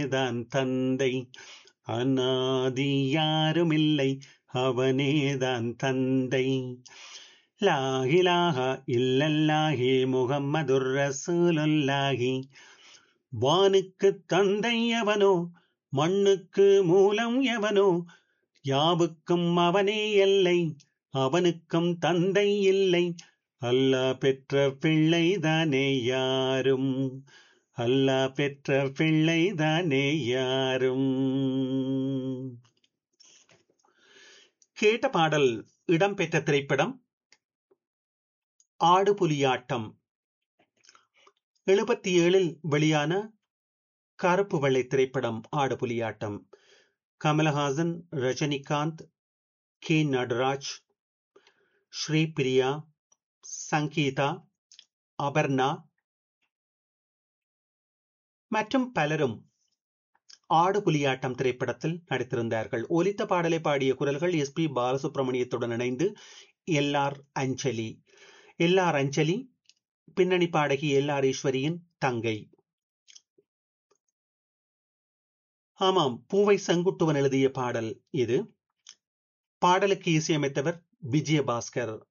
தான் தந்தை அநாதி யாருமில்லை அவனேதான் தந்தை லாஹிலாஹா இல்லல்லாஹி முகம்மதுர் ரசூலுல்லாஹி வானுக்கு தந்தை எவனோ மண்ணுக்கு மூலம் எவனோ யாவுக்கும் அவனே எல்லை அவனுக்கும் தந்தை இல்லை அல்லாஹ் பெற்ற பிள்ளைதானே யாரும் அல்லாஹ் பெற்ற பிள்ளைதானே யாரும் கேட்ட பாடல் இடம்பெற்ற திரைப்படம் ஆடு புலியாட்டம் எழுபத்தி ஏழில் வெளியான கருப்பு வெள்ளை திரைப்படம் ஆடு புலியாட்டம் கமலஹாசன் ரஜினிகாந்த் கே நடராஜ் ஸ்ரீபிரியா சங்கீதா அபர்ணா மற்றும் பலரும் ஆடு புலியாட்டம் திரைப்படத்தில் நடித்திருந்தார்கள் ஒலித்த பாடலை பாடிய குரல்கள் எஸ் பி பாலசுப்ரமணியத்துடன் இணைந்து L R Anjali L R Anjali பின்னணி பாடகி எல் ஆர் ஈஸ்வரியின் தங்கை ஆமாம் பூவை செங்குட்டுவன் எழுதிய பாடல் இது பாடலுக்கு இசையமைத்தவர் விஜயபாஸ்கர்